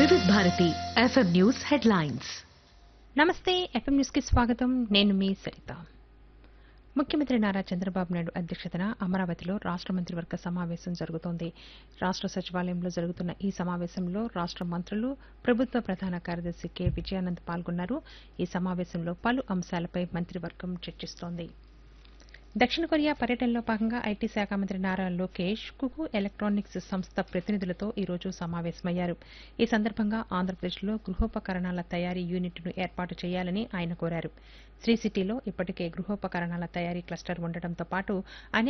వివిధ Bharati FM news headlines నమస్తే FM news కి స్వాగతం నేను మీ సరిత ముఖ్యమంత్రి నారా చంద్రబాబు నాయుడు అధ్యక్షతన అమరావతిలో రాష్ట మంత్రివర్గ సమావేశం జరుగుతోంది రాష్ట సచివాలయంలో జరుగుతున్న ఈ సమావేశంలో రాష్ట మంత్రులు ప్రభుత్వ ప్రధాన కార్యదర్శి కె విజయానంద్ పాల్గొన్నారు ఈ సమావేశంలో పలు అంశాలపై మంత్రివర్గం చర్చిస్తోంది దక్షిణ కొరియా పర్యటనలో భాగంగా ఐటీ శాఖ మంత్రి నారా లోకేష్ కుకు ఎలక్ట్రానిక్స్ సంస్థ ప్రతినిధులతో ఈ రోజు సమావేశమయ్యారు ఈ సందర్భంగా ఆంధ్రప్రదేశ్లో గృహోపకరణాల తయారీ యూనిట్ను ఏర్పాటు చేయాలని ఆయన కోరారు శ్రీ సిటీలో ఇప్పటికే గృహోపకరణాల తయారీ క్లస్టర్ ఉండటంతో పాటు అనేక